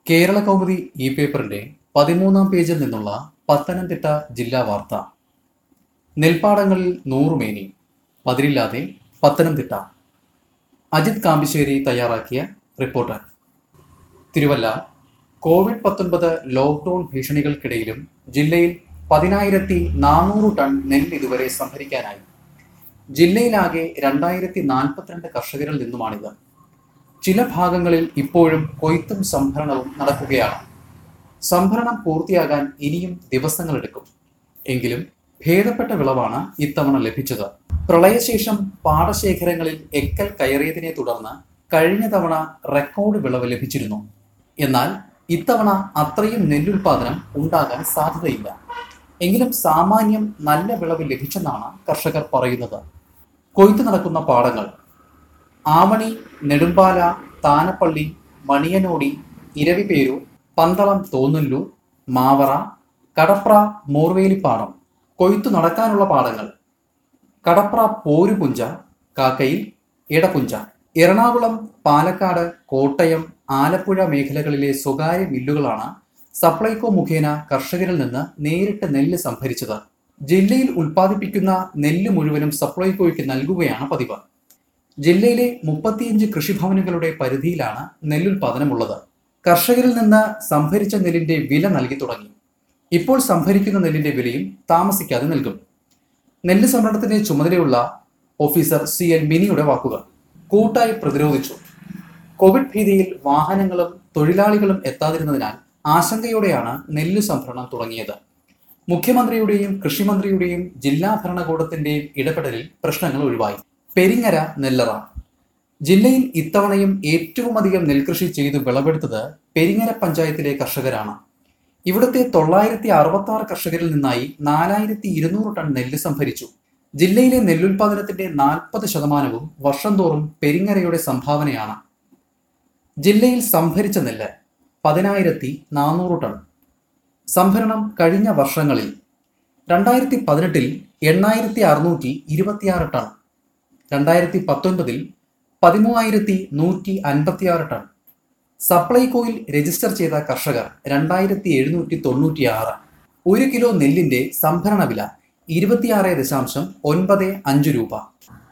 Kerala Kaumudi E പേപ്പറിന്റെ പതിമൂന്നാം പേജിൽ നിന്നുള്ള പത്തനംതിട്ട ജില്ലാ വാർത്ത നെൽപ്പാടങ്ങളിൽ നൂറുമേനി പതിരില്ലാതെ പത്തനംതിട്ട അജിത് കാമ്പിശ്ശേരി തയ്യാറാക്കിയ റിപ്പോർട്ട് തിരുവല്ല കോവിഡ് പത്തൊൻപത് ലോക്ക്ഡൌൺ ഭീഷണികൾക്കിടയിലും ജില്ലയിൽ പതിനായിരത്തി നാനൂറ് ടൺ നെല്ല് ഇതുവരെ സംഭരിക്കാനായി ജില്ലയിലാകെ രണ്ടായിരത്തി നാൽപ്പത്തിരണ്ട് കർഷകരിൽ നിന്നുമാണിത് ചില ഭാഗങ്ങളിൽ ഇപ്പോഴും കൊയ്ത്തും സംഭരണവും നടക്കുകയാണ് സംഭരണം പൂർത്തിയാകാൻ ഇനിയും ദിവസങ്ങളെടുക്കും എങ്കിലും ഭേദപ്പെട്ട വിളവാണ് ഇത്തവണ ലഭിച്ചത് പ്രളയശേഷം പാടശേഖരങ്ങളിൽ എക്കൽ കയറിയതിനെ തുടർന്ന് കഴിഞ്ഞ തവണ റെക്കോർഡ് വിളവ് ലഭിച്ചിരുന്നു എന്നാൽ ഇത്തവണ അത്രയും നെല്ലുൽപാദനം ഉണ്ടാകാൻ സാധ്യതയില്ല എങ്കിലും സാമാന്യം നല്ല വിളവ് ലഭിച്ചെന്നാണ് കർഷകർ പറയുന്നത് കൊയ്ത്ത് നടക്കുന്ന പാടങ്ങൾ ആവണി നെടുമ്പാല താനപ്പള്ളി മണിയനോടി ഇരവിപേരൂർ പന്തളം തോന്നുല്ലൂർ മാവറ കടപ്ര മോർവേലിപ്പാടം കൊയ്ത്തു നടക്കാനുള്ള പാടങ്ങൾ കടപ്ര പോരുപുഞ്ച കാക്കയിൽ ഇടപുഞ്ച എറണാകുളം പാലക്കാട് കോട്ടയം ആലപ്പുഴ മേഖലകളിലെ സ്വകാര്യ മില്ലുകളാണ് സപ്ലൈകോ മുഖേന കർഷകരിൽ നിന്ന് നേരിട്ട് നെല്ല് സംഭരിച്ചത് ജില്ലയിൽ ഉൽപ്പാദിപ്പിക്കുന്ന നെല്ല് മുഴുവനും സപ്ലൈകോയ്ക്ക് നൽകുകയാണ് പതിവ് ജില്ലയിലെ മുപ്പത്തിയഞ്ച് കൃഷിഭവനുകളുടെ പരിധിയിലാണ് നെല്ലുൽപാദനമുള്ളത് കർഷകരിൽ നിന്ന് സംഭരിച്ച നെല്ലിന്റെ വില നൽകി തുടങ്ങി ഇപ്പോൾ സംഭരിക്കുന്ന നെല്ലിന്റെ വിലയും താമസിക്കാതെ നൽകും നെല്ല് സംഭരണത്തിന്റെ ചുമതലയുള്ള ഓഫീസർ സി എൻ മിനിയുടെ വാക്കുകൾ കൂട്ടായി പ്രതിരോധിച്ചു കോവിഡ് ഭീതിയിൽ വാഹനങ്ങളും തൊഴിലാളികളും എത്താതിരുന്നതിനാൽ ആശങ്കയോടെയാണ് നെല്ല് സംഭരണം തുടങ്ങിയത് മുഖ്യമന്ത്രിയുടെയും കൃഷിമന്ത്രിയുടെയും ജില്ലാ ഭരണകൂടത്തിന്റെയും ഇടപെടലിൽ പ്രശ്നങ്ങൾ ഒഴിവായി പെരിങ്ങര നെല്ലറ ജില്ലയിൽ ഇത്തവണയും ഏറ്റവും അധികം നെൽകൃഷി ചെയ്ത് വിളവെടുത്തത് പെരിങ്ങര പഞ്ചായത്തിലെ കർഷകരാണ് ഇവിടുത്തെ തൊള്ളായിരത്തി അറുപത്തി ആറ് കർഷകരിൽ നിന്നായി നാലായിരത്തി ഇരുന്നൂറ് ടൺ നെല്ല് സംഭരിച്ചു ജില്ലയിലെ നെല്ലുൽപാദനത്തിന്റെ നാൽപ്പത് ശതമാനവും വർഷം തോറും പെരിങ്ങരയുടെ സംഭാവനയാണ് ജില്ലയിൽ സംഭരിച്ച നെല്ല് പതിനായിരത്തി നാനൂറ് ടൺ സംഭരണം കഴിഞ്ഞ വർഷങ്ങളിൽ രണ്ടായിരത്തി പതിനെട്ടിൽ എണ്ണായിരത്തി അറുന്നൂറ്റി ഇരുപത്തിയാറ് ടൺ രണ്ടായിരത്തി പത്തൊൻപതിൽ പതിമൂവായിരത്തി നൂറ്റി അൻപത്തിയാറ് ടൺ സപ്ലൈകോയിൽ രജിസ്റ്റർ ചെയ്ത കർഷകർ രണ്ടായിരത്തി എഴുന്നൂറ്റി തൊണ്ണൂറ്റിയാറ് ഒരു കിലോ നെല്ലിന്റെ സംഭരണ വില ഇരുപത്തിയാറ് ദശാംശം ഒൻപത് അഞ്ച് രൂപ